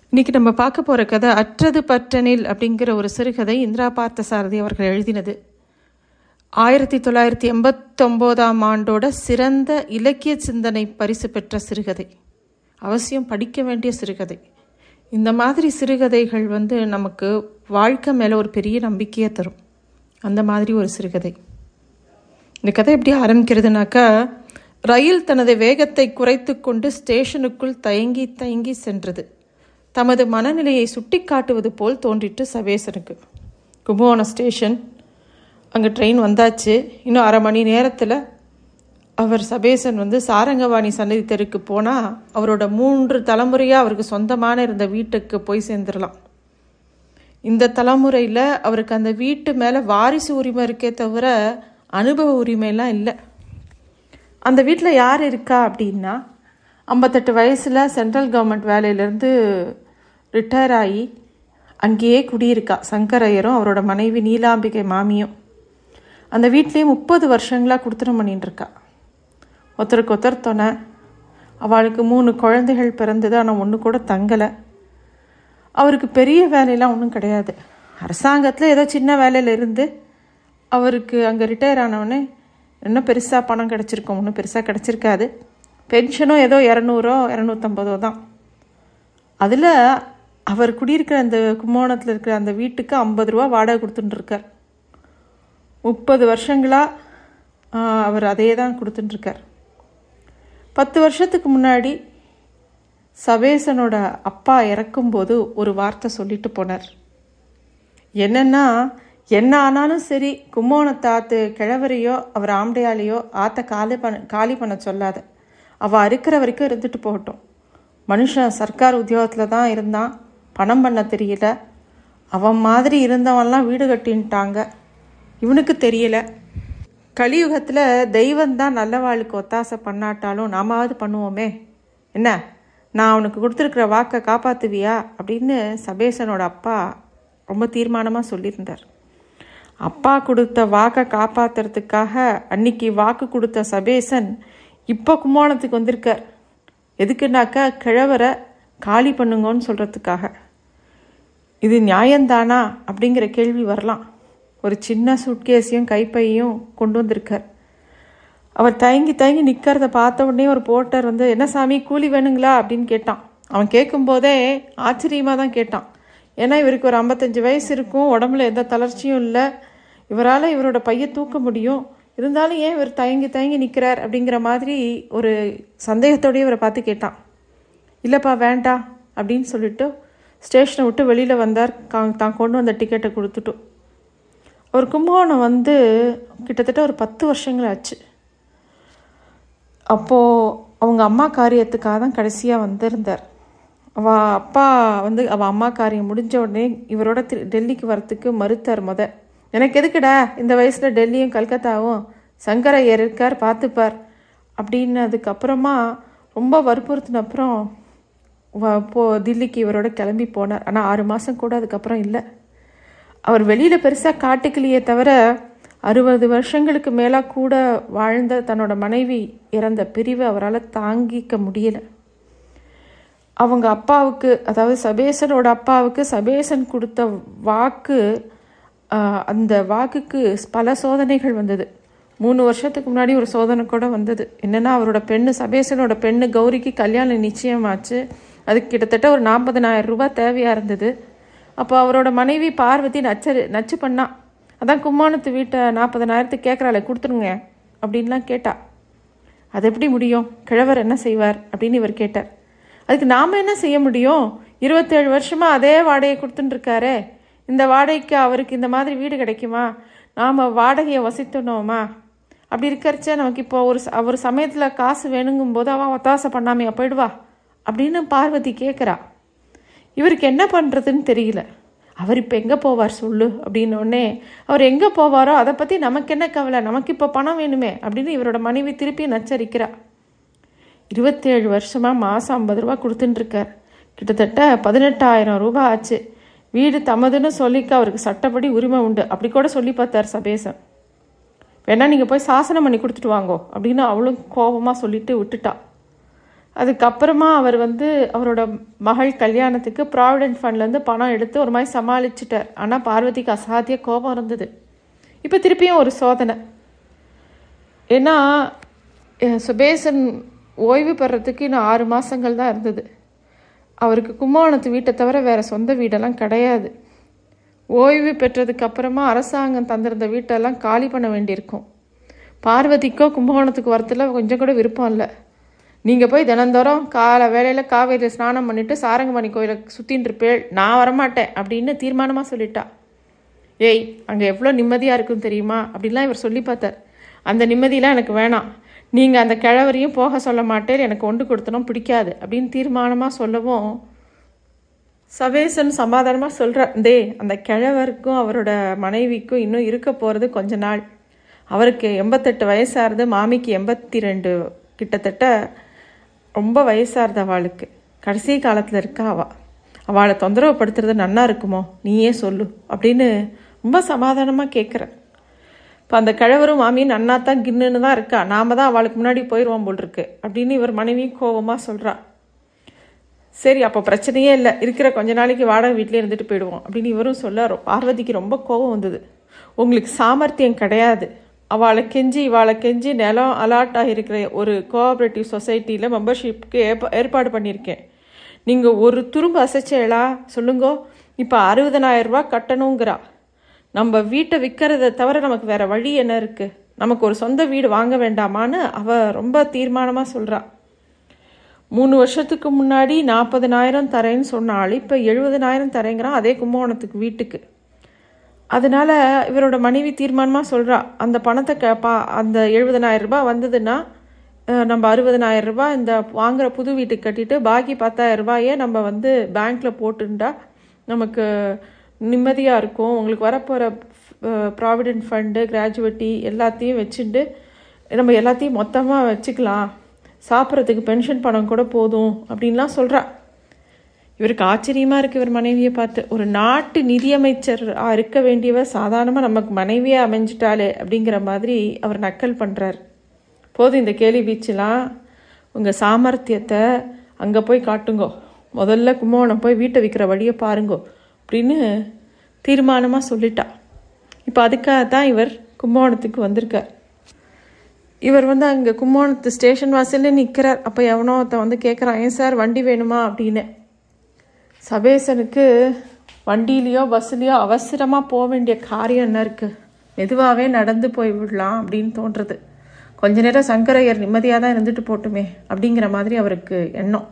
இன்னைக்கு நம்ம பார்க்க போகிற கதை அற்றது பற்றனில் அப்படிங்கிற ஒரு சிறுகதை இந்திரா பார்த்தசாரதி அவர்கள் எழுதினது ஆயிரத்தி தொள்ளாயிரத்தி எண்பத்தொம்போதாம் ஆண்டோட சிறந்த இலக்கிய சிந்தனை பரிசு பெற்ற சிறுகதை அவசியம் படிக்க வேண்டிய சிறுகதை இந்த மாதிரி சிறுகதைகள் வந்து நமக்கு வாழ்க்கை மேலே ஒரு பெரிய நம்பிக்கையை தரும் அந்த மாதிரி ஒரு சிறுகதை இந்த கதை எப்படி ஆரம்பிக்கிறதுனாக்கா ரயில் தனது வேகத்தை குறைத்து கொண்டு ஸ்டேஷனுக்குள் தயங்கி தயங்கி சென்றது தமது மனநிலையை சுட்டிக்காட்டுவது போல் தோன்றிட்டு சவேசனுக்கு கும்பகோணம் ஸ்டேஷன் அங்கே ட்ரெயின் வந்தாச்சு இன்னும் அரை மணி நேரத்தில் அவர் சபேசன் வந்து சாரங்கவாணி சன்னதி தெருக்கு போனால் அவரோட மூன்று தலைமுறையாக அவருக்கு சொந்தமான இருந்த வீட்டுக்கு போய் சேர்ந்துடலாம் இந்த தலைமுறையில் அவருக்கு அந்த வீட்டு மேலே வாரிசு உரிமை இருக்கே தவிர அனுபவ உரிமையெல்லாம் இல்லை அந்த வீட்டில் யார் இருக்கா அப்படின்னா ஐம்பத்தெட்டு வயசில் சென்ட்ரல் கவர்மெண்ட் வேலையிலேருந்து ரிட்டையர் ஆகி அங்கேயே குடியிருக்கா சங்கரையரும் அவரோட மனைவி நீலாம்பிகை மாமியும் அந்த வீட்லேயே முப்பது வருஷங்களாக கொடுத்துடம் பண்ணிட்டு இருக்கா ஒருத்தருக்கு ஒருத்தர் துணை அவளுக்கு மூணு குழந்தைகள் பிறந்தது ஆனால் ஒன்று கூட தங்கலை அவருக்கு பெரிய வேலையெல்லாம் ஒன்றும் கிடையாது அரசாங்கத்தில் ஏதோ சின்ன வேலையில் இருந்து அவருக்கு அங்கே ரிட்டையர் ஆனவுடனே இன்னும் பெருசாக பணம் கிடச்சிருக்கோம் ஒன்றும் பெருசாக கிடச்சிருக்காது பென்ஷனும் ஏதோ இரநூறோ இரநூத்தம்பதோ தான் அதில் அவர் குடியிருக்கிற அந்த கும்போணத்தில் இருக்கிற அந்த வீட்டுக்கு ஐம்பது ரூபா வாடகை கொடுத்துட்டுருக்கார் முப்பது வருஷங்களாக அவர் அதே தான் கொடுத்துட்டுருக்கார் பத்து வருஷத்துக்கு முன்னாடி சவேசனோட அப்பா இறக்கும்போது ஒரு வார்த்தை சொல்லிட்டு போனார் என்னென்னா என்ன ஆனாலும் சரி கும்போணத்தாத்து கிழவரையோ அவர் ஆம்படையாலையோ ஆத்த காலி பண்ண காலி பண்ண சொல்லாத அவள் அறுக்கிற வரைக்கும் இருந்துட்டு போகட்டும் மனுஷன் சர்க்கார் உத்தியோகத்தில் தான் இருந்தான் பணம் பண்ண தெரியல அவன் மாதிரி இருந்தவன்லாம் வீடு கட்டின்ட்டாங்க இவனுக்கு தெரியல கலியுகத்தில் தெய்வம் தான் நல்லவாளுக்கு ஒத்தாசை பண்ணாட்டாலும் நாமாவது பண்ணுவோமே என்ன நான் அவனுக்கு கொடுத்துருக்குற வாக்கை காப்பாற்றுவியா அப்படின்னு சபேசனோட அப்பா ரொம்ப தீர்மானமாக சொல்லியிருந்தார் அப்பா கொடுத்த வாக்கை காப்பாற்றுறதுக்காக அன்னைக்கு வாக்கு கொடுத்த சபேசன் இப்போ கும்போணத்துக்கு வந்திருக்கார் எதுக்குனாக்கா கிழவரை காலி பண்ணுங்கன்னு சொல்கிறதுக்காக இது நியாயந்தானா அப்படிங்கிற கேள்வி வரலாம் ஒரு சின்ன சூட்கேஸையும் கைப்பையும் கொண்டு வந்திருக்கார் அவர் தயங்கி தயங்கி நிற்கிறத பார்த்த உடனே ஒரு போர்ட்டர் வந்து என்ன சாமி கூலி வேணுங்களா அப்படின்னு கேட்டான் அவன் கேட்கும்போதே ஆச்சரியமாக தான் கேட்டான் ஏன்னா இவருக்கு ஒரு ஐம்பத்தஞ்சு வயசு இருக்கும் உடம்புல எந்த தளர்ச்சியும் இல்லை இவரால் இவரோட பைய தூக்க முடியும் இருந்தாலும் ஏன் இவர் தயங்கி தயங்கி நிற்கிறார் அப்படிங்கிற மாதிரி ஒரு சந்தேகத்தோடய இவரை பார்த்து கேட்டான் இல்லைப்பா வேண்டாம் அப்படின்னு சொல்லிட்டு ஸ்டேஷனை விட்டு வெளியில் வந்தார் தான் கொண்டு வந்த டிக்கெட்டை கொடுத்துட்டோம் அவர் கும்பகோணம் வந்து கிட்டத்தட்ட ஒரு பத்து வருஷங்கள் ஆச்சு அப்போது அவங்க அம்மா காரியத்துக்காக தான் கடைசியாக வந்திருந்தார் அவள் அப்பா வந்து அவள் அம்மா காரியம் முடிஞ்ச உடனே இவரோட டெல்லிக்கு வரத்துக்கு மறுத்தார் முத எனக்கு எதுக்குடா இந்த வயசில் டெல்லியும் கல்கத்தாவும் சங்கரையர் இருக்கார் பார்த்துப்பார் அப்படின்னதுக்கப்புறமா ரொம்ப வற்புறுத்தின அப்புறம் போ தில்லிக்கு இவரோட கிளம்பி போனார் ஆனால் ஆறு மாதம் கூட அதுக்கப்புறம் இல்லை அவர் வெளியில் பெருசாக காட்டுக்கலையே தவிர அறுபது வருஷங்களுக்கு மேலாக கூட வாழ்ந்த தன்னோட மனைவி இறந்த பிரிவை அவரால் தாங்கிக்க முடியலை அவங்க அப்பாவுக்கு அதாவது சபேசனோட அப்பாவுக்கு சபேசன் கொடுத்த வாக்கு அந்த வாக்குக்கு பல சோதனைகள் வந்தது மூணு வருஷத்துக்கு முன்னாடி ஒரு சோதனை கூட வந்தது என்னென்னா அவரோட பெண்ணு சபேசனோட பெண்ணு கௌரிக்கு கல்யாணம் நிச்சயமாச்சு அதுக்கு கிட்டத்தட்ட ஒரு நாற்பதனாயிரம் ரூபாய் தேவையாக இருந்தது அப்போ அவரோட மனைவி பார்வதி நச்சரு நச்சு பண்ணா அதான் கும்மானத்து வீட்டை நாற்பதனாயிரத்துக்கு கேட்குறாளே கொடுத்துருங்க அப்படின்லாம் கேட்டா அது எப்படி முடியும் கிழவர் என்ன செய்வார் அப்படின்னு இவர் கேட்டார் அதுக்கு நாம் என்ன செய்ய முடியும் இருபத்தேழு வருஷமாக அதே வாடகையை கொடுத்துட்டுருக்காரே இந்த வாடகைக்கு அவருக்கு இந்த மாதிரி வீடு கிடைக்குமா நாம் வாடகையை வசித்தனோமா அப்படி இருக்கிறச்ச நமக்கு இப்போ ஒரு ஒரு சமயத்தில் காசு வேணுங்கும் போது அவன் ஒத்தாசை பண்ணாமையா போயிடுவா அப்படின்னு பார்வதி கேட்குறா இவருக்கு என்ன பண்ணுறதுன்னு தெரியல அவர் இப்போ எங்கே போவார் சொல்லு அப்படின்னோடனே அவர் எங்கே போவாரோ அதை பற்றி நமக்கு என்ன கவலை நமக்கு இப்போ பணம் வேணுமே அப்படின்னு இவரோட மனைவி திருப்பி நச்சரிக்கிறா இருபத்தேழு வருஷமாக மாதம் ஐம்பது ரூபா கொடுத்துட்டுருக்கார் கிட்டத்தட்ட பதினெட்டாயிரம் ரூபாய் ஆச்சு வீடு தமதுன்னு சொல்லிக்க அவருக்கு சட்டப்படி உரிமை உண்டு அப்படி கூட சொல்லி பார்த்தார் சபேசன் வேணா நீங்கள் போய் சாசனம் பண்ணி கொடுத்துட்டு வாங்கோ அப்படின்னு அவளும் கோபமாக சொல்லிட்டு விட்டுட்டா அதுக்கப்புறமா அவர் வந்து அவரோட மகள் கல்யாணத்துக்கு ப்ராவிடென்ட் ஃபண்ட்லேருந்து பணம் எடுத்து ஒரு மாதிரி சமாளிச்சிட்டார் ஆனால் பார்வதிக்கு அசாத்திய கோபம் இருந்தது இப்போ திருப்பியும் ஒரு சோதனை ஏன்னா அஹ், சுபேசன் ஓய்வு பெறத்துக்கு இன்னும் ஆறு மாதங்கள் தான் இருந்தது அவருக்கு கும்பகோணத்து வீட்டை தவிர வேறு சொந்த வீடெல்லாம் கிடையாது ஓய்வு பெற்றதுக்கு அப்புறமா அரசாங்கம் தந்திருந்த வீட்டெல்லாம் காலி பண்ண வேண்டியிருக்கும் பார்வதிக்கோ கும்பகோணத்துக்கு வரத்துல கொஞ்சம் கூட விருப்பம் இல்லை நீங்கள் போய் தினந்தோறும் காலை வேலையில் காவேரியில் ஸ்நானம் பண்ணிவிட்டு சாரங்கமணி கோயிலை சுற்றின்னு இருப்பேள் நான் வரமாட்டேன் அப்படின்னு தீர்மானமாக சொல்லிட்டா ஏய் அங்கே எவ்வளோ நிம்மதியாக இருக்குன்னு தெரியுமா அப்படிலாம் இவர் சொல்லி பார்த்தார் அந்த நிம்மதியெலாம் எனக்கு வேணாம் நீங்கள் அந்த கிழவரையும் போக சொல்ல மாட்டேன் எனக்கு ஒன்று கொடுத்தனும் பிடிக்காது அப்படின்னு தீர்மானமாக சொல்லவும் சவேசன் சமாதானமாக சொல்கிறார் டே அந்த கிழவருக்கும் அவரோட மனைவிக்கும் இன்னும் இருக்க போகிறது கொஞ்ச நாள் அவருக்கு எண்பத்தெட்டு வயசாகுது மாமிக்கு எண்பத்தி ரெண்டு கிட்டத்தட்ட ரொம்ப வயசாகுது அவளுக்கு கடைசி காலத்தில் இருக்கா அவ அவளை தொந்தரவு படுத்துறது நன்னா இருக்குமோ நீயே சொல்லு அப்படின்னு ரொம்ப சமாதானமாக கேட்குறேன் இப்போ அந்த கிழவரும் மாமியும் நன்னா தான் கின்னுன்னு தான் இருக்கா நாம தான் அவளுக்கு முன்னாடி போயிடுவோம் போல் இருக்கு அப்படின்னு இவர் மனைவியும் கோபமாக சொல்கிறா சரி அப்போ பிரச்சனையே இல்லை இருக்கிற கொஞ்ச நாளைக்கு வாடகை வீட்டிலே இருந்துட்டு போயிடுவோம் அப்படின்னு இவரும் சொல்ல ரொ- பார்வதிக்கு ரொம்ப கோபம் வந்தது உங்களுக்கு சாமர்த்தியம் கிடையாது அவளை கெஞ்சி இவாளை கெஞ்சி நிலம் அலாட் ஆகியிருக்கிற ஒரு கோஆப்ரேட்டிவ் சொசைட்டியில் மெம்பர்ஷிப்க்கு ஏற்ப ஏற்பாடு பண்ணியிருக்கேன் நீங்கள் ஒரு துரும்பு அசைச்சேளா சொல்லுங்கோ இப்போ அறுபதனாயிரம் ரூபாய் கட்டணுங்கிறா நம்ம வீட்டை விற்கிறத தவிர நமக்கு வேற வழி என்ன இருக்குது நமக்கு ஒரு சொந்த வீடு வாங்க வேண்டாமான்னு அவ ரொம்ப தீர்மானமாக சொல்கிறா மூணு வருஷத்துக்கு முன்னாடி நாற்பதனாயிரம் தரேன்னு சொன்னாள் இப்போ எழுபதனாயிரம் தரேங்கிறான் அதே கும்பகோணத்துக்கு வீட்டுக்கு அதனால இவரோட மனைவி தீர்மானமாக சொல்கிறா அந்த பணத்தை க பா அந்த எழுபதனாயிரம் ரூபாய் வந்ததுன்னா அஹ், நம்ம அறுபதனாயிரம் ரூபாய் இந்த வாங்குற புது வீட்டுக்கு கட்டிட்டு பாக்கி பத்தாயிரம் ரூபாயே நம்ம வந்து பேங்க்கில் போட்டுண்டா நமக்கு நிம்மதியாக இருக்கும் உங்களுக்கு வரப்போகிற ப்ராவிடென்ட் ஃபண்டு கிராஜுவேட்டி எல்லாத்தையும் வச்சுட்டு நம்ம எல்லாத்தையும் மொத்தமாக வச்சுக்கலாம் சாப்பிட்றதுக்கு பென்ஷன் பணம் கூட போதும் அப்படின்லாம் சொல்கிறா இவருக்கு ஆச்சரியமா இருக்கு இவர் மனைவியை பார்த்து ஒரு நாட்டு நிதியமைச்சர் இருக்க வேண்டியவர் சாதாரணமாக நமக்கு மனைவியாக அமைஞ்சிட்டாலே அப்படிங்கிற மாதிரி அவர் நக்கல் பண்றார் போதும் இந்த கேலி பீச்செலாம் உங்கள் சாமர்த்தியத்தை அங்கே போய் காட்டுங்கோ முதல்ல கும்பகோணம் போய் வீட்டை விற்கிற வழியை பாருங்கோ அப்படின்னு தீர்மானமாக சொல்லிட்டா இப்போ அதுக்காக தான் இவர் கும்பகோணத்துக்கு வந்திருக்கார் இவர் வந்து அங்கே கும்பகோணத்து ஸ்டேஷன் வாசல்ல நிற்கிறார் அப்போ எவனோ ஒருத்தன் வந்து கேட்குறான் ஏன் சார் வண்டி வேணுமா அப்படின்னு சபேசனுக்கு வண்டியிலையோ பஸ்ஸுலேயோ அவசரமாக போக வேண்டிய காரியம் என்ன இருக்குது மெதுவாகவே நடந்து போய் விடலாம் அப்படின்னு தோன்றுறது கொஞ்ச நேரம் சங்கரையர் நிம்மதியாக தான் இருந்துட்டு போட்டுமே அப்படிங்கிற மாதிரி அவருக்கு எண்ணம்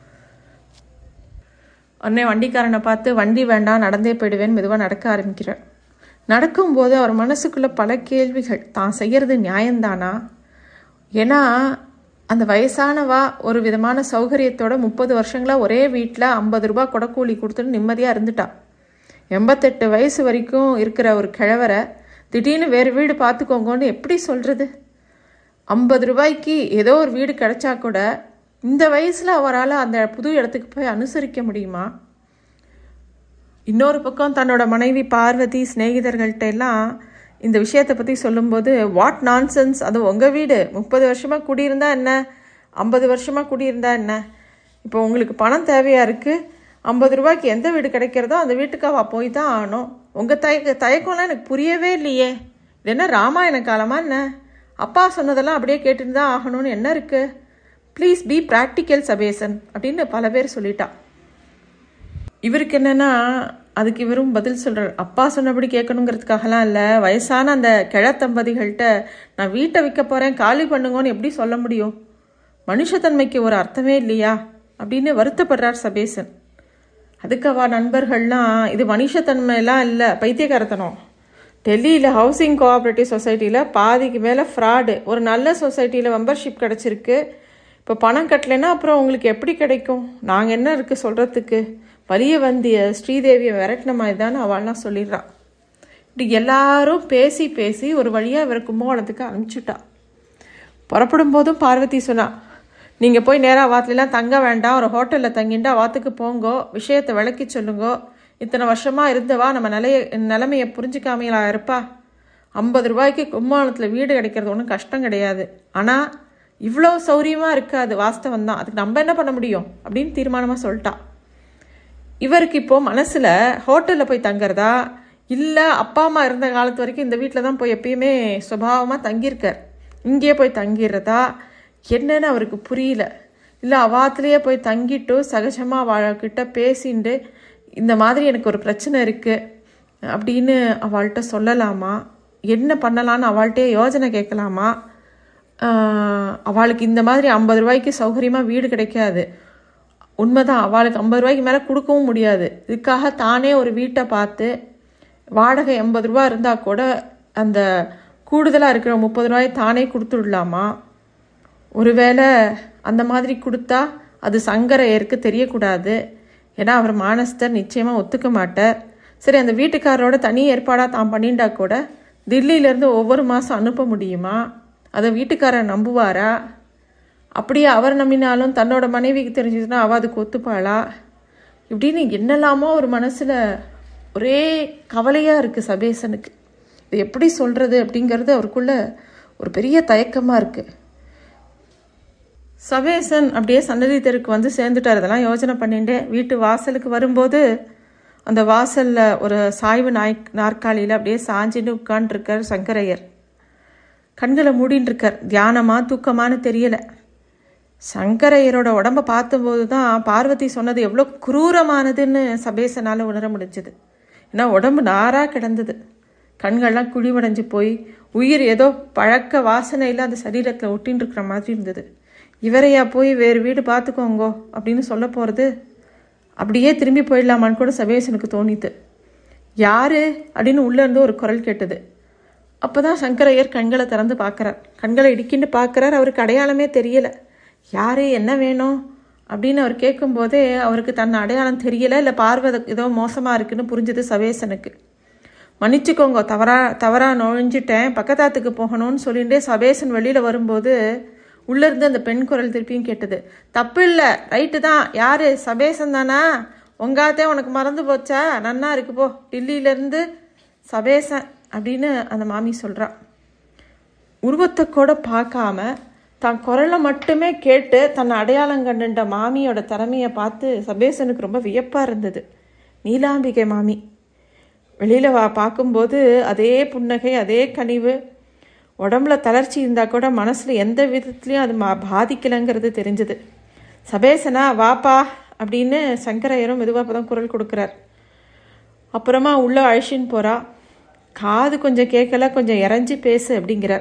உடனே வண்டிக்காரனை பார்த்து வண்டி வேண்டாம் நடந்தே போயிடுவேன் மெதுவாக நடக்க ஆரம்பிக்கிறார் நடக்கும்போது அவர் மனசுக்குள்ள பல கேள்விகள் தான் செய்யறது நியாயம்தானா ஏன்னா அந்த வயசானவா ஒரு விதமான சௌகரியத்தோட முப்பது வருஷங்களா ஒரே வீட்டில் ஐம்பது ரூபாய் கொடக்கூலி கொடுத்துட்டு நிம்மதியாக இருந்துட்டா எண்பத்தெட்டு வயசு வரைக்கும் இருக்கிற ஒரு கிழவரை திடீர்னு வேறு வீடு பார்த்துக்கோங்கன்னு எப்படி சொல்கிறது ஐம்பது ரூபாய்க்கு ஏதோ ஒரு வீடு கிடைச்சா கூட இந்த வயசில் அவரால் அந்த புது இடத்துக்கு போய் அனுசரிக்க முடியுமா இன்னொரு பக்கம் தன்னோட மனைவி பார்வதி சிநேகிதர்கள்ட்ட எல்லாம் இந்த விஷயத்தை பற்றி சொல்லும்போது வாட் நான்சென்ஸ் அது உங்கள் வீடு முப்பது வருஷமாக குடியிருந்தா என்ன ஐம்பது வருஷமாக குடியிருந்தா என்ன இப்போ உங்களுக்கு பணம் தேவையாக இருக்குது ஐம்பது ரூபாய்க்கு எந்த வீடு கிடைக்கிறதோ அந்த வீட்டுக்கு அவள் போய் தான் ஆகணும் உங்கள் தயக்க தயக்கம்லாம் எனக்கு புரியவே இல்லையே இது என்ன ராமாயண காலமா என்ன அப்பா சொன்னதெல்லாம் அப்படியே கேட்டுட்டு தான் ஆகணும்னு என்ன இருக்குது ப்ளீஸ் பி ப்ராக்டிக்கல் சபேசன் அப்படின்னு பல பேர் சொல்லிட்டா இவருக்கு என்னன்னா அதுக்கு இவரும் பதில் சொல்றார் அப்பா சொன்னபடி கேட்கணுங்கிறதுக்காகலாம் இல்லை வயசான அந்த கிழத்தம்பதிகள்கிட்ட நான் வீட்டை விற்க போறேன் காலி பண்ணுங்கன்னு எப்படி சொல்ல முடியும் மனுஷத்தன்மைக்கு ஒரு அர்த்தமே இல்லையா அப்படின்னு வருத்தப்படுறார் சபேசன் அதுக்கு அவ நண்பர்கள்லாம் இது மனுஷத்தன்மையெல்லாம் இல்லை பைத்தியக்காரத்தனம் டெல்லியில் ஹவுசிங் கோஆப்ரேட்டிவ் சொசைட்டியில் பாதிக்கு மேலே ஃப்ராடு ஒரு நல்ல சொசைட்டியில் மெம்பர்ஷிப் கிடச்சிருக்கு இப்போ பணம் கட்டலைன்னா அப்புறம் உங்களுக்கு எப்படி கிடைக்கும் நாங்கள் என்ன இருக்குது சொல்கிறதுக்கு வலிய வந்திய ஸ்ரீதேவியை விரட்டின மாதிரி தான் அவள்லாம் சொல்லிடுறான் இப்படி எல்லாரும் பேசி பேசி ஒரு வழியாக இவர் கும்பகோணத்துக்கு அனுப்பிச்சுட்டா புறப்படும் போதும் பார்வதி சொன்னா நீங்கள் போய் நேராக வாத்துலாம் தங்க வேண்டாம் ஒரு ஹோட்டலில் தங்கிண்டா வாத்துக்கு போங்கோ விஷயத்தை விளக்கி சொல்லுங்கோ இத்தனை வருஷமாக இருந்தவா நம்ம நிலைய நிலைமையை புரிஞ்சுக்காமையா இருப்பா ஐம்பது ரூபாய்க்கு கும்பகோணத்தில் வீடு கிடைக்கிறது ஒன்றும் கஷ்டம் கிடையாது ஆனால் இவ்வளோ சௌரியமாக இருக்காது வாஸ்தவம் தான் அதுக்கு நம்ம என்ன பண்ண முடியும் அப்படின்னு தீர்மானமாக சொல்லிட்டா இவருக்கு இப்போ மனசில் ஹோட்டலில் போய் தங்குறதா இல்லை அப்பா அம்மா இருந்த காலத்து வரைக்கும் இந்த வீட்டில் தான் போய் எப்பயுமே சுபாவமாக தங்கியிருக்கார் இங்கேயே போய் தங்கிடுறதா என்னன்னு அவருக்கு புரியல இல்லை அவாத்துலேயே போய் தங்கிட்டு சகஜமாக அவள்கிட்ட பேசிண்டு இந்த மாதிரி எனக்கு ஒரு பிரச்சனை இருக்குது அப்படின்னு அவள்கிட்ட சொல்லலாமா என்ன பண்ணலான்னு அவள்கிட்டே யோஜனை கேட்கலாமா ஆஹ் அவளுக்கு இந்த மாதிரி ஐம்பது ரூபாய்க்கு சௌகரியமாக வீடு கிடைக்காது உண்மைதான் அவளுக்கு ஐம்பது ரூபாய்க்கு மேலே கொடுக்கவும் முடியாது இதுக்காக தானே ஒரு வீட்டை பார்த்து வாடகை எண்பது ரூபா இருந்தால் கூட அந்த கூடுதலாக இருக்கிற முப்பது ரூபாயை தானே கொடுத்துடலாமா ஒருவேளை அந்த மாதிரி கொடுத்தா அது சங்கரையருக்கு தெரியக்கூடாது ஏன்னா அவர் மானஸ்தர் நிச்சயமாக ஒத்துக்க மாட்டார் சரி அந்த வீட்டுக்காரரோட தனி ஏற்பாடாக தான் பண்ணிண்டா கூட தில்லியிலேருந்து ஒவ்வொரு மாதம் அனுப்ப முடியுமா அதை வீட்டுக்காரர் நம்புவாரா அப்படியே அவர் நம்பினாலும் தன்னோட மனைவிக்கு தெரிஞ்சதுன்னா அவள் அதுக்கு ஒத்துப்பாளா இப்படின்னு என்னெல்லாமோ ஒரு மனசில் ஒரே கவலையாக இருக்குது சபேசனுக்கு இது எப்படி சொல்கிறது அப்படிங்கிறது அவருக்குள்ள ஒரு பெரிய தயக்கமாக இருக்குது சபேசன் அப்படியே சன்னதி தெருக்கு வந்து சேர்ந்துட்டார் அதெல்லாம் யோசனை பண்ணிட்டு வீட்டு வாசலுக்கு வரும்போது அந்த வாசலில் ஒரு சாய்வு நாய் நாற்காலியில் அப்படியே சாஞ்சின்னு உட்காண்ட்ருக்கார் சங்கரையர் கண்களை மூடின்னு இருக்கார் தியானமா தூக்கமான்னு தெரியல சங்கரையரோட உடம்ப பார்த்தபோது தான் பார்வதி சொன்னது எவ்வளோ குரூரமானதுன்னு சபேசனால் உணர முடிஞ்சது ஏன்னா உடம்பு நாராக கிடந்தது கண்கள்லாம் குழிவடைஞ்சு போய் உயிர் ஏதோ பழக்க வாசனையில் அந்த சரீரத்தில் ஒட்டின்னு இருக்கிற மாதிரி இருந்தது இவரையா போய் வேறு வீடு பார்த்துக்கோங்கோ அப்படின்னு சொல்ல போகிறது அப்படியே திரும்பி போயிடலாமான்னு கூட சபேசனுக்கு தோணித்து யாரு அப்படின்னு உள்ளேருந்து ஒரு குரல் கேட்டது அப்போ தான் சங்கரையர் கண்களை திறந்து பார்க்குறார் கண்களை இடிக்கின்னு பார்க்குறார் அவருக்கு அடையாளமே தெரியல யாரு என்ன வேணும் அப்படின்னு அவர் கேட்கும்போதே அவருக்கு தன் அடையாளம் தெரியல இல்லை பார்வை ஏதோ மோசமாக இருக்குன்னு புரிஞ்சுது சபேசனுக்கு மன்னிச்சுக்கோங்க தவறா தவறா நுழைஞ்சிட்டேன் பக்கத்தாத்துக்கு போகணும்னு சொல்லிட்டு சபேசன் வெளியில் வரும்போது உள்ளேருந்து அந்த பெண் குரல் திருப்பியும் கேட்டது தப்பு இல்லை ரைட்டு தான் யாரு சபேசன் தானா உங்காத்தே உனக்கு மறந்து போச்சா நன்னா இருக்கு போ டில்லியிலேருந்து சபேசன் அப்படின்னு அந்த மாமி சொல்கிறா உருவத்தை கூட பார்க்காம தான் குரலை மட்டுமே கேட்டு தன்னை அடையாளம் கண்டுட்ட மாமியோட திறமையை பார்த்து சபேசனுக்கு ரொம்ப வியப்பாக இருந்தது நீலாம்பிகை மாமி வெளியில் வா பார்க்கும்போது அதே புன்னகை அதே கனிவு உடம்புல தளர்ச்சி இருந்தால் கூட மனசில் எந்த விதத்துலையும் அது மா பாதிக்கலைங்கிறது தெரிஞ்சது சபேசனா வாப்பா அப்படின்னு சங்கரையரும் மெதுவாக தான் குரல் கொடுக்குறார் அப்புறமா உள்ளே அழிச்சின்னு போகிறா காது கொஞ்சம் கேட்கல கொஞ்சம் இறஞ்சி பேசு அப்படிங்கிறார்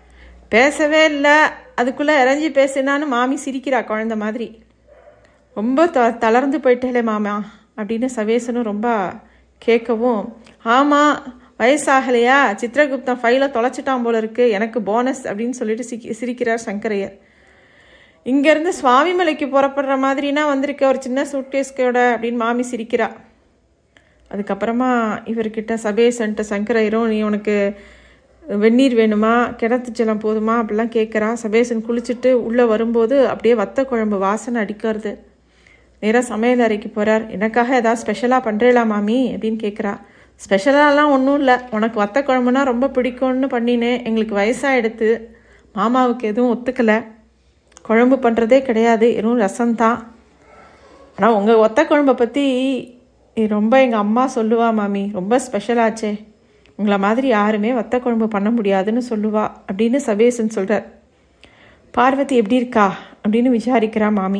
பேசவே இல்லை அதுக்குள்ளே இறஞ்சி பேசுனான்னு மாமி சிரிக்கிறா குழந்த மாதிரி ரொம்ப த தளர்ந்து போயிட்டேலே மாமா அப்படின்னு சவேசனும் ரொம்ப கேட்கவும் ஆமாம் வயசாகலையா சித்திரகுப்தன் ஃபைலை தொலைச்சிட்டான் போல இருக்கு எனக்கு போனஸ் அப்படின்னு சொல்லிட்டு சிக்கி சிரிக்கிறார் சங்கரையர் இங்கேருந்து சுவாமிமலைக்கு புறப்படுற மாதிரினா வந்திருக்க ஒரு சின்ன சூட்கேஸ்கோட அப்படின்னு மாமி சிரிக்கிறா அதுக்கப்புறமா இவர்கிட்ட சபேசன்ட்ட சங்கரையரும் நீ உனக்கு வெந்நீர் வேணுமா கிணத்து ஜலம் போதுமா அப்படிலாம் கேட்குறா சபேசன் குளிச்சுட்டு உள்ளே வரும்போது அப்படியே வத்த குழம்பு வாசனை அடிக்கிறது நேராக சமையல் அறைக்கு போகிறார் எனக்காக ஏதாவது ஸ்பெஷலாக பண்ணுறீங்களா மாமி அப்படின்னு கேட்குறா ஸ்பெஷலாலாம் ஒன்றும் இல்லை உனக்கு வத்த குழம்புனா ரொம்ப பிடிக்கும்னு பண்ணினேன் எங்களுக்கு வயசாகிடுத்து மாமாவுக்கு எதுவும் ஒத்துக்கலை குழம்பு பண்ணுறதே கிடையாது வெறும் ரசம்தான் ஆனால் உங்கள் ஒத்த குழம்பை பற்றி ரொம்ப எங்கள் அம்மா சொல்லுவா மாமி ரொம்ப ஸ்பெஷலாச்சே உங்களை மாதிரி யாருமே வத்த குழம்பு பண்ண முடியாதுன்னு சொல்லுவா அப்படின்னு சபேசன் சொல்கிறார் பார்வதி எப்படி இருக்கா அப்படின்னு விசாரிக்கிறா மாமி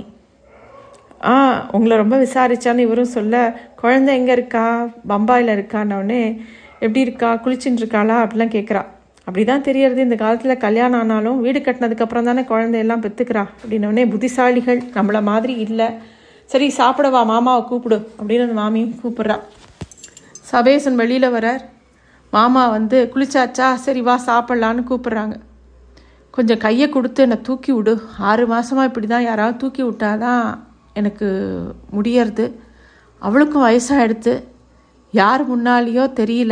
ஆ உங்களை ரொம்ப விசாரிச்சான்னு இவரும் சொல்ல குழந்தை எங்கே இருக்கா பம்பாயில் இருக்கான்னொடனே எப்படி இருக்கா குளிச்சுட்டு இருக்காளா அப்படிலாம் கேட்குறா அப்படி தான் தெரியறது இந்த காலத்தில் கல்யாணம் ஆனாலும் வீடு கட்டினதுக்கப்புறம் தானே குழந்தையெல்லாம் பெற்றுக்கிறா அப்படின்னோடனே புத்திசாலிகள் நம்மள மாதிரி இல்லை சரி சாப்பிடவா மாமாவை கூப்பிடு அப்படின்னு அந்த மாமியும் கூப்பிட்றா சபேசன் வெளியில் வரார் மாமா வந்து குளிச்சாச்சா சரி வா சாப்பிட்லான்னு கூப்பிட்றாங்க கொஞ்சம் கையை கொடுத்து என்னை தூக்கி விடு ஆறு மாதமாக இப்படி தான் யாராவது தூக்கி விட்டாதான் எனக்கு முடியறது அவளுக்கும் வயசாகிடுத்து யார் முன்னாலேயோ தெரியல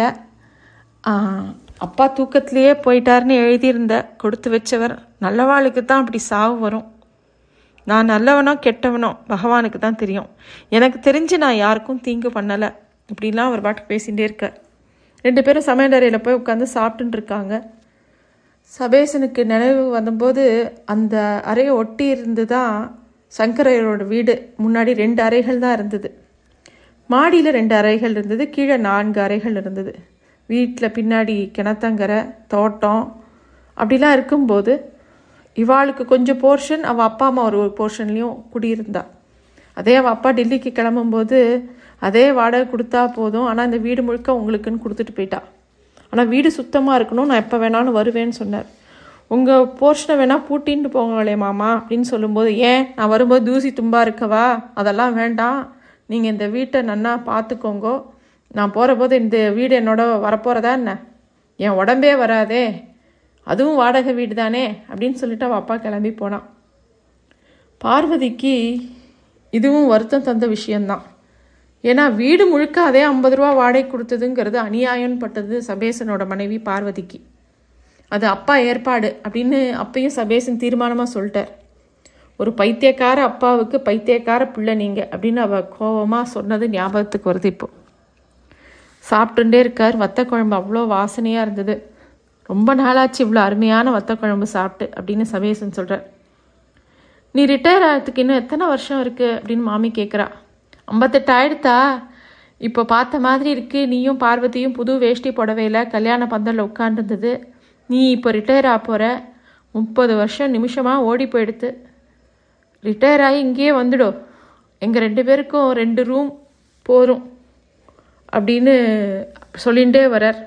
அப்பா தூக்கத்திலேயே போயிட்டாருன்னு எழுதியிருந்த கொடுத்து வச்சவர் நல்லவாளுக்கு தான் அப்படி சாவு வரும் நான் நல்லவனோ கெட்டவனோ பகவானுக்கு தான் தெரியும் எனக்கு தெரிஞ்சு நான் யாருக்கும் தீங்கு பண்ணலை இப்படிலாம் அவர் பாட்டுக்கு பேசிகிட்டே இருக்கார் ரெண்டு பேரும் சமையலறையில் போய் உட்காந்து சாப்பிட்டுன்னு இருக்காங்க சபேசனுக்கு நினைவு வந்தபோது அந்த அறையை ஒட்டி இருந்து தான் சங்கரையரோட வீடு முன்னாடி ரெண்டு அறைகள் தான் இருந்தது மாடியில் ரெண்டு அறைகள் இருந்தது கீழே நான்கு அறைகள் இருந்தது வீட்டில் பின்னாடி கிணத்தங்கரை தோட்டம் அப்படிலாம் இருக்கும்போது இவாளுக்கு கொஞ்சம் போர்ஷன் அவள் அப்பா அம்மா ஒரு போர்ஷன்லேயும் குடியிருந்தா அதே அவள் அப்பா டெல்லிக்கு கிளம்பும்போது அதே வாடகை கொடுத்தா போதும் ஆனால் இந்த வீடு முழுக்க உங்களுக்குன்னு கொடுத்துட்டு போயிட்டா ஆனால் வீடு சுத்தமாக இருக்கணும் நான் எப்போ வேணாலும் வருவேன்னு சொன்னார் உங்கள் போர்ஷனை வேணால் பூட்டின்ட்டு போங்களே மாமா அப்படின்னு சொல்லும்போது ஏன் நான் வரும்போது தூசி தும்பா இருக்கவா அதெல்லாம் வேண்டாம் நீங்கள் இந்த வீட்டை நன்னா பார்த்துக்கோங்க நான் போகிற போது இந்த வீடு என்னோட வரப்போகிறதா என்ன என் உடம்பே வராதே அதுவும் வாடகை வீடு தானே அப்படின்னு சொல்லிட்டு அவள் அப்பா கிளம்பி போனான் பார்வதிக்கு இதுவும் வருத்தம் தந்த விஷயந்தான் ஏன்னா வீடு முழுக்க அதே ஐம்பது ரூபா வாடகை கொடுத்ததுங்கிறது அநியாயம்னு பட்டது சபேசனோட மனைவி பார்வதிக்கு அது அப்பா ஏற்பாடு அப்படின்னு அப்பையும் சபேசன் தீர்மானமாக சொல்லிட்டார் ஒரு பைத்தியக்கார அப்பாவுக்கு பைத்தியக்கார பிள்ளை நீங்கள் அப்படின்னு அவ கோபமாக சொன்னது ஞாபகத்துக்கு வருது இப்போ சாப்பிட்டுட்டே இருக்கார் வத்த குழம்பு அவ்வளோ வாசனையாக இருந்தது ரொம்ப நாளாச்சு இவ்வளோ அருமையான வத்த குழம்பு சாப்பிட்டு அப்படின்னு சபேசன் சொல்கிறார் நீ ரிட்டையர் ஆகிறதுக்கு இன்னும் எத்தனை வருஷம் இருக்குது அப்படின்னு மாமி கேட்குறா ஐம்பத்தெட்டு ஆயிடுத்தா இப்போ பார்த்த மாதிரி இருக்கு நீயும் பார்வதியும் புது வேஷ்டி புடவையில் கல்யாண பந்தலில் உட்காந்துருந்தது நீ இப்போ ரிட்டையர் ஆக போகிற முப்பது வருஷம் நிமிஷமாக ஓடி போயிடுத்து ரிட்டையர் ஆகி இங்கேயே வந்துடும் எங்கள் ரெண்டு பேருக்கும் ரெண்டு ரூம் போரும் அப்படின்னு சொல்லிகிட்டே வரார்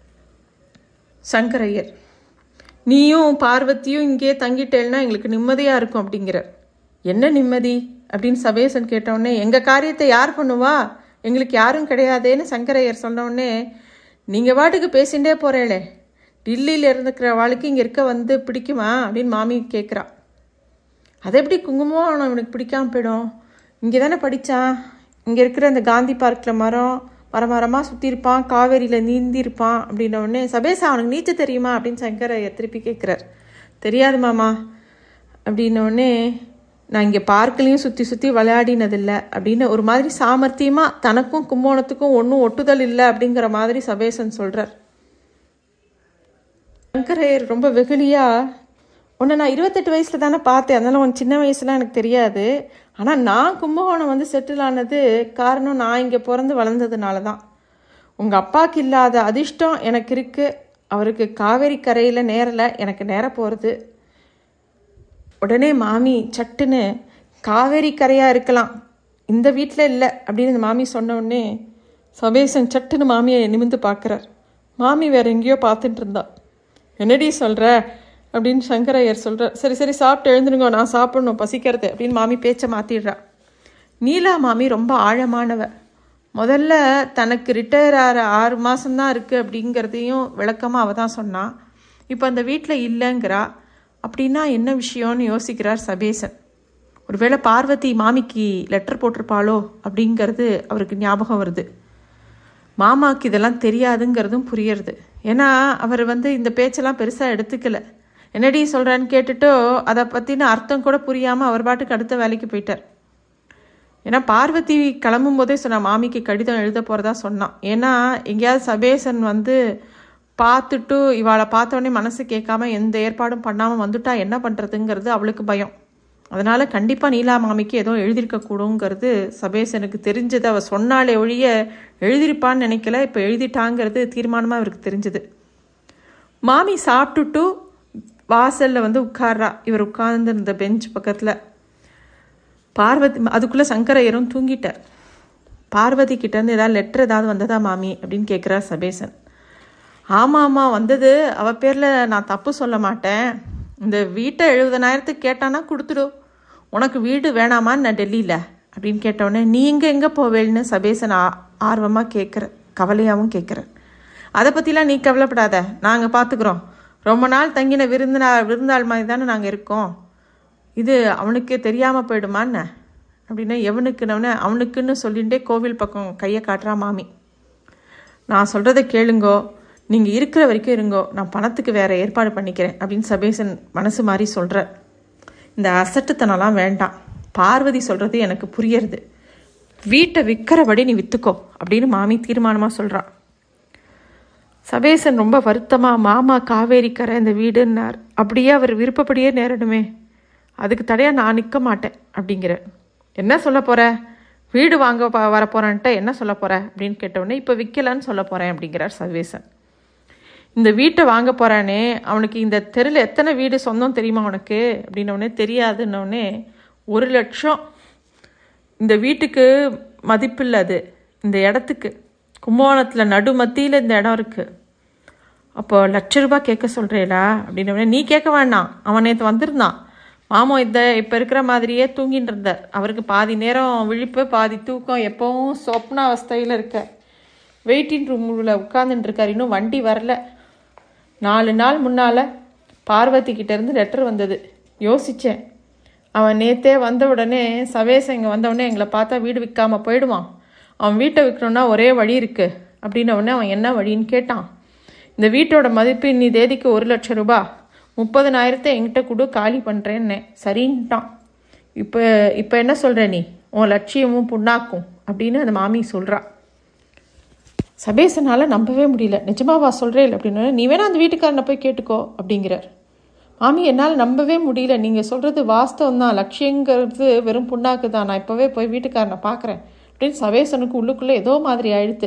சங்கரையர் நீயும் பார்வதியும் இங்கேயே தங்கிட்டேன்னா எங்களுக்கு நிம்மதியாக இருக்கும் அப்படிங்கிறார் என்ன நிம்மதி அப்படின்னு சபேசன் கேட்டவுடனே எங்கள் காரியத்தை யார் பண்ணுவா எங்களுக்கு யாரும் கிடையாதேன்னு சங்கரையர் சொன்னவுடனே நீங்கள் பாட்டுக்கு பேசிகிட்டே போகிறேளே டில்லியில் இருந்துக்கிற வாழ்க்கை இங்கே இருக்க வந்து பிடிக்குமா அப்படின்னு மாமி கேட்குறா அது எப்படி குங்குமம் அவனுக்கு பிடிக்காம போயிடும் இங்கே தானே படித்தான் இங்கே இருக்கிற அந்த காந்தி பார்க்கில் மரம் மரம் மரமாக சுற்றிருப்பான் காவேரியில் நீந்திருப்பான் அப்படின்ன உடனே சபேசா அவனுக்கு நீச்சல் தெரியுமா அப்படின்னு சங்கரையர் திருப்பி கேட்குறார் தெரியாது மாமா அப்படின்ன உடனே நான் இங்கே பார்க்கலையும் சுற்றி சுற்றி விளையாடினதில்லை அப்படின்னு ஒரு மாதிரி சாமர்த்தியமாக தனக்கும் கும்போணத்துக்கும் ஒன்றும் ஒட்டுதல் இல்லை அப்படிங்கிற மாதிரி சபேசன் சொல்கிறார் சங்கரையர் ரொம்ப வெகுளியாக உன்னை நான் இருபத்தெட்டு வயசில் தானே பார்த்தேன் அதனால உன் சின்ன வயசுலாம் எனக்கு தெரியாது ஆனால் நான் கும்பகோணம் வந்து செட்டில் ஆனது காரணம் நான் இங்கே பிறந்து வளர்ந்ததுனால தான் உங்கள் அப்பாவுக்கு இல்லாத அதிர்ஷ்டம் எனக்கு இருக்குது அவருக்கு காவேரி கரையில் நேரலை எனக்கு நேர போகிறது உடனே மாமி சட்டுன்னு காவேரி கரையாக இருக்கலாம் இந்த வீட்டில் இல்லை அப்படின்னு இந்த மாமி சொன்ன உடனே சபேசன் சட்டுன்னு மாமியை நிமிந்து பார்க்குறார் மாமி வேற எங்கேயோ பார்த்துட்டு இருந்தா என்னடி சொல்கிற அப்படின்னு சங்கரையர் சொல்கிறார் சரி சரி சாப்பிட்டு எழுந்துருங்க நான் சாப்பிடணும் பசிக்கிறது அப்படின்னு மாமி பேச்சை மாற்றிடுறா நீலா மாமி ரொம்ப ஆழமானவ முதல்ல தனக்கு ரிட்டையர் ஆகிற ஆறு மாதம்தான் இருக்குது அப்படிங்கிறதையும் விளக்கமாக அவள் தான் சொன்னான் இப்போ அந்த வீட்டில் இல்லைங்கிறா அப்படின்னா என்ன விஷயம்னு யோசிக்கிறார் சபேசன் ஒருவேளை பார்வதி மாமிக்கு லெட்டர் போட்டிருப்பாளோ அப்படிங்கிறது அவருக்கு ஞாபகம் வருது மாமாவுக்கு இதெல்லாம் தெரியாதுங்கிறதும் புரியறது ஏன்னா அவர் வந்து இந்த பேச்செல்லாம் பெருசாக எடுத்துக்கல என்னடி சொல்கிறான்னு கேட்டுட்டோ அதை பற்றின அர்த்தம் கூட புரியாமல் அவர் பாட்டுக்கு அடுத்த வேலைக்கு போயிட்டார் ஏன்னா பார்வதி கிளம்பும் போதே சொன்னா மாமிக்கு கடிதம் எழுத போகிறதா சொன்னான் ஏன்னா எங்கேயாவது சபேசன் வந்து பார்த்துட்டு இவாளை பார்த்தோடனே மனசு கேட்காம எந்த ஏற்பாடும் பண்ணாமல் வந்துட்டா என்ன பண்ணுறதுங்கிறது அவளுக்கு பயம் அதனால கண்டிப்பாக நீலா மாமிக்கு ஏதோ எழுதியிருக்கக்கூடுங்கிறது சபேசனுக்கு தெரிஞ்சது அவள் சொன்னாலே ஒழிய எழுதியிருப்பான்னு நினைக்கல இப்போ எழுதிட்டாங்கிறது தீர்மானமாக அவருக்கு தெரிஞ்சது மாமி சாப்பிட்டுட்டு வாசலில் வந்து உட்கார்றா இவர் உட்கார்ந்துருந்த பெஞ்ச் பக்கத்தில் பார்வதி அதுக்குள்ளே சங்கரையரும் தூங்கிட்டார் பார்வதி கிட்டேருந்து ஏதாவது லெட்டர் ஏதாவது வந்ததா மாமி அப்படின்னு கேட்குறார் சபேசன் ஆமாம் ஆமாம் வந்தது அவள் பேரில் நான் தப்பு சொல்ல மாட்டேன் இந்த வீட்டை எழுபதனாயிரத்துக்கு கேட்டானா கொடுத்துடு உனக்கு வீடு வேணாமான்னு நான் டெல்லியில் அப்படின்னு கேட்டவுடனே நீங்கள் எங்கே போவேல்னு சபேசன் ஆ ஆர்வமாக கேட்குற கவலையாகவும் கேட்குறேன் அதை பற்றிலாம் நீ கவலைப்படாத நாங்கள் பார்த்துக்குறோம் ரொம்ப நாள் தங்கின விருந்தினா விருந்தாள் மாதிரி தானே நாங்கள் இருக்கோம் இது அவனுக்கு தெரியாமல் போயிடுமான்னு அப்படின்னா எவனுக்குனவனே அவனுக்குன்னு சொல்லிகிட்டே கோவில் பக்கம் கையை காட்டுறா மாமி நான் சொல்கிறத கேளுங்கோ நீங்கள் இருக்கிற வரைக்கும் இருங்கோ நான் பணத்துக்கு வேற ஏற்பாடு பண்ணிக்கிறேன் அப்படின்னு சபேசன் மனசு மாதிரி சொல்கிற இந்த அசட்டுத்தனம்லாம் வேண்டாம் பார்வதி சொல்கிறது எனக்கு புரியறது வீட்டை விற்கிறபடி நீ விற்றுக்கோ அப்படின்னு மாமி தீர்மானமாக சொல்கிறா சபேசன் ரொம்ப வருத்தமாக மாமா காவேரிக்கரை இந்த வீடுன்னார் அப்படியே அவர் விருப்பப்படியே நேரணுமே அதுக்கு தடையாக நான் நிற்க மாட்டேன் அப்படிங்கிற என்ன சொல்ல போகிற வீடு வாங்க ப வரப்போகிறேன்ட்ட என்ன சொல்ல போகிற அப்படின்னு கேட்டவுடனே இப்போ விற்கலான்னு சொல்ல போகிறேன் அப்படிங்கிறார் சர்வேசன் இந்த வீட்டை வாங்க போகிறானே அவனுக்கு இந்த தெருவில் எத்தனை வீடு சொந்தம் தெரியுமா உனக்கு அப்படின்னோடனே தெரியாதுன்னொடனே ஒரு லட்சம் இந்த வீட்டுக்கு மதிப்பில்லை அது இந்த இடத்துக்கு கும்பகோணத்தில் நடு மத்தியில் இந்த இடம் இருக்குது அப்போ லட்ச ரூபாய் கேட்க சொல்கிறேடா அப்படின்னோடனே நீ கேட்க வேண்டாம் அவன் நேற்று வந்திருந்தான் மாமன் இந்த இப்போ இருக்கிற மாதிரியே தூங்கிட்டு இருந்தார் அவருக்கு பாதி நேரம் விழிப்பு பாதி தூக்கம் எப்போவும் சொப்ன அவஸ்தையில் இருக்க வெயிட்டிங் ரூமில் உட்காந்துட்டு இருக்கார் இன்னும் வண்டி வரல நாலு நாள் முன்னால் பார்வதி கிட்டேருந்து லெட்டர் வந்தது யோசித்தேன் அவன் நேத்தே வந்த உடனே சவேசம் இங்கே வந்த உடனே எங்களை பார்த்தா வீடு விற்காம போயிடுவான் அவன் வீட்டை விற்கணும்னா ஒரே வழி இருக்குது அப்படின்ன உடனே அவன் என்ன வழின்னு கேட்டான் இந்த வீட்டோட மதிப்பு இன்னி தேதிக்கு ஒரு லட்சம் ரூபாய் முப்பதனாயிரத்தை என்கிட்ட கொடு காலி பண்ணுறேன்னே சரின்ட்டான் இப்போ இப்போ என்ன சொல்கிற நீ உன் லட்சியமும் புண்ணாக்கும் அப்படின்னு அந்த மாமி சொல்கிறா சபேசனால் நம்பவே முடியல நிஜமாவா சொல்கிறேன் அப்படின்னு நீ வேணா அந்த வீட்டுக்காரனை போய் கேட்டுக்கோ அப்படிங்கிறார் மாமி என்னால் நம்பவே முடியல நீங்கள் சொல்கிறது வாஸ்தவம் தான் லட்சியங்கிறது வெறும் புண்ணாக்கு தான் நான் இப்போவே போய் வீட்டுக்காரனை பார்க்குறேன் அப்படின்னு சபேசனுக்கு உள்ளுக்குள்ளே ஏதோ மாதிரி ஆயிடுத்து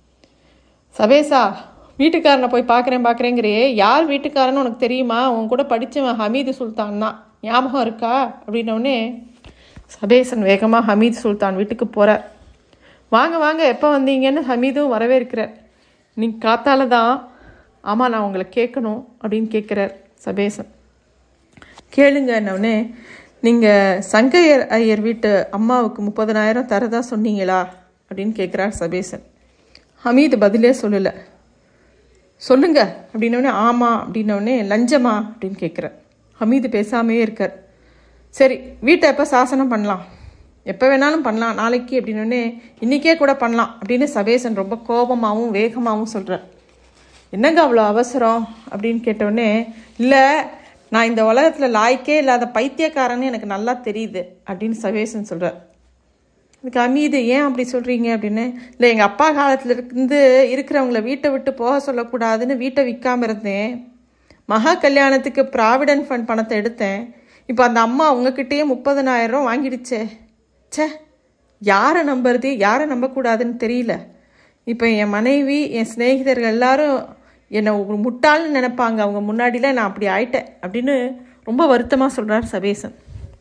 சபேசா வீட்டுக்காரனை போய் பார்க்குறேன் பார்க்குறேங்கிறியே யார் வீட்டுக்காரன்னு உனக்கு தெரியுமா உன் கூட படித்தவன் ஹமீது சுல்தான் தான் ஞாபகம் இருக்கா அப்படின்னோடனே சபேசன் வேகமாக ஹமீது சுல்தான் வீட்டுக்கு போகிறார் வாங்க வாங்க எப்போ வந்தீங்கன்னு ஹமீதும் வரவேற்கிறார் இன்னைக்கு காத்தால தான் ஆமாம் நான் உங்களை கேட்கணும் அப்படின்னு கேட்குறார் சபேசன் கேளுங்க என்னவுடனே நீங்கள் சங்கையர் ஐயர் வீட்டு அம்மாவுக்கு முப்பதனாயிரம் தரதா சொன்னீங்களா அப்படின்னு கேட்குறார் சபேசன் ஹமீது பதிலே சொல்லலை சொல்லுங்க அப்படின்னோடனே ஆமாம் அப்படின்னோடனே லஞ்சமா அப்படின்னு கேட்குறார் ஹமீது பேசாமையே இருக்கார் சரி வீட்டை எப்போ சாசனம் பண்ணலாம் எப்போ வேணாலும் பண்ணலாம் நாளைக்கு அப்படின்னோடனே இன்றைக்கே கூட பண்ணலாம் அப்படின்னு சபேசன் ரொம்ப கோபமாகவும் வேகமாகவும் சொல்கிறார் என்னங்க அவ்வளோ அவசரம் அப்படின்னு கேட்டோடனே இல்லை நான் இந்த உலகத்தில் லாய்க்கே இல்லாத பைத்தியக்காரன்னு எனக்கு நல்லா தெரியுது அப்படின்னு சபேசன் சொல்கிறார் இதுக்கு அமீது ஏன் அப்படி சொல்கிறீங்க அப்படின்னு இல்லை எங்கள் அப்பா காலத்தில் இருந்து இருக்கிறவங்கள வீட்டை விட்டு போக சொல்லக்கூடாதுன்னு வீட்டை விற்காம இருந்தேன் மகா கல்யாணத்துக்கு ப்ராவிடன்ட் ஃபண்ட் பணத்தை எடுத்தேன் இப்போ அந்த அம்மா உங்ககிட்டயே முப்பதனாயிரம் வாங்கிடுச்சே ச்சே யாரை நம்புறது யாரை நம்பக்கூடாதுன்னு தெரியல இப்போ என் மனைவி என் சிநேகிதர்கள் எல்லாரும் என்னை ஒரு முட்டாள்னு நினைப்பாங்க அவங்க முன்னாடிலாம் நான் அப்படி ஆயிட்டேன் அப்படின்னு ரொம்ப வருத்தமாக சொல்கிறார் சபேசன்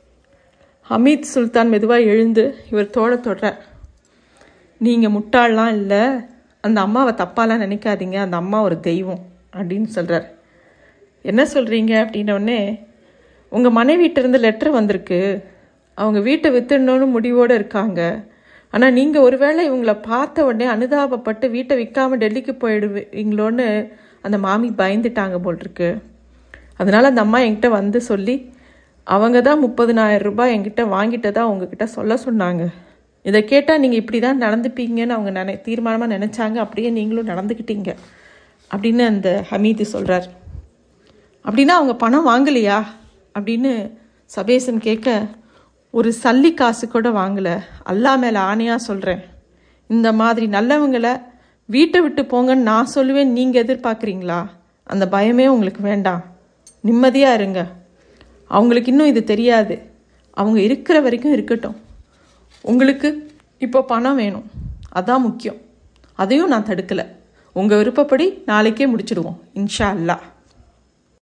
ஹமீத் சுல்தான் மெதுவாக எழுந்து இவர் தோட தொடுறார் நீங்கள் முட்டாள்லாம் இல்லை அந்த அம்மாவை தப்பாலாம் நினைக்காதீங்க அந்த அம்மா ஒரு தெய்வம் அப்படின்னு சொல்கிறார் என்ன சொல்கிறீங்க அப்படின்னோடனே உங்கள் மனைவிட்டிருந்து லெட்டர் வந்திருக்கு அவங்க வீட்டை வித்துடணும்னு முடிவோடு இருக்காங்க ஆனால் நீங்கள் ஒருவேளை இவங்கள பார்த்த உடனே அனுதாபப்பட்டு வீட்டை விற்காம டெல்லிக்கு போயிடுவீங்களோன்னு அந்த மாமி பயந்துட்டாங்க போல் இருக்கு அதனால் அந்த அம்மா என்கிட்ட வந்து சொல்லி அவங்க தான் முப்பதுனாயிரம் ரூபாய் என்கிட்ட வாங்கிட்டதா உங்ககிட்ட சொல்ல சொன்னாங்க இதை கேட்டால் நீங்கள் இப்படி தான் நடந்துப்பீங்கன்னு அவங்க நினை தீர்மானமாக நினச்சாங்க அப்படியே நீங்களும் நடந்துக்கிட்டீங்க அப்படின்னு அந்த ஹமீது சொல்கிறார் அப்படின்னா அவங்க பணம் வாங்கலையா அப்படின்னு சபேசன் கேட்க ஒரு சல்லி காசு கூட வாங்கலை அல்லா மேலே ஆணையாக சொல்கிறேன் இந்த மாதிரி நல்லவங்களை வீட்டை விட்டு போங்கன்னு நான் சொல்லுவேன் நீங்கள் எதிர்பார்க்குறீங்களா அந்த பயமே உங்களுக்கு வேண்டாம் நிம்மதியாக இருங்க அவங்களுக்கு இன்னும் இது தெரியாது அவங்க இருக்கிற வரைக்கும் இருக்கட்டும் உங்களுக்கு இப்போ பணம் வேணும் அதான் முக்கியம் அதையும் நான் தடுக்கலை உங்கள் விருப்பப்படி நாளைக்கே முடிச்சிடுவோம் இன்ஷா அல்லாஹ்